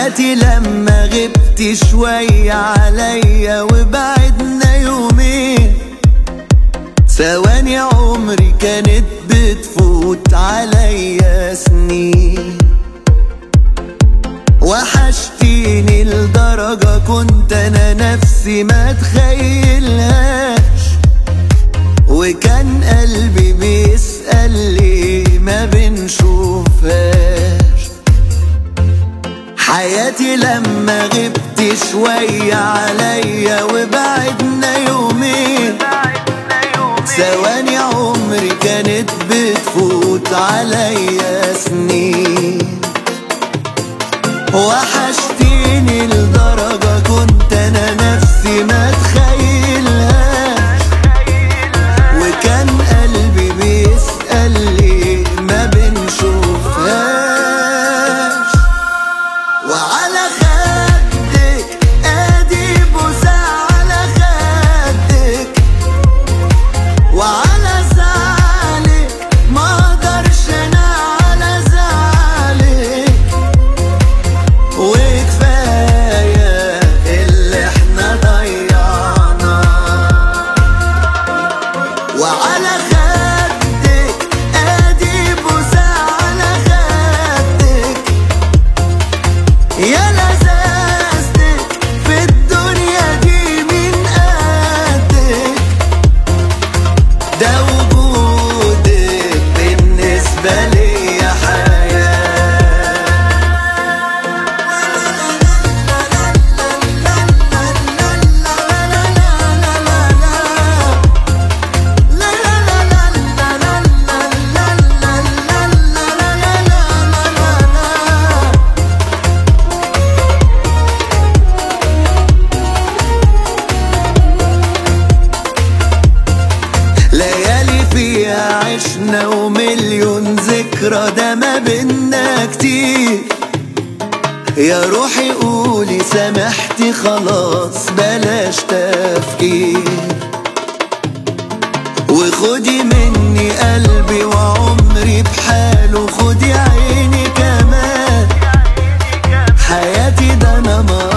حياتي لما غبت شوية عليا وبعدنا يومين ثواني عمري كانت بتفوت عليا سنين وحشتيني لدرجة كنت أنا نفسي ما تخيلهاش وكان قلبي بيسأل ليه ما بنشوفهاش حياتي لما غبت شوية عليا وبعدنا يومين ثواني عمري كانت بتفوت عليا سنين وحشتيني لدرجة كنت أنا نفسي ما تخيلهاش وكان قلبي بيسأل ليه ما بنشوفهاش وعلى خدك ادي بوسة على خدك وعلى زعلك ما اقدرش انا على زعلك وكفاية اللي احنا ضيعناه وعلى خدك ادي بوسة على خدك يا لذاذتك في الدنيا دي من قدك ده وجودك بالنسبة لي حياة ليالي فيها عشنا ومليون ذكرى ده ما بينا كتير يا روحي قولي سامحتي خلاص بلاش تفكير وخدي مني قلبي وعمري بحاله خدي عيني كمان حياتي ده انا ما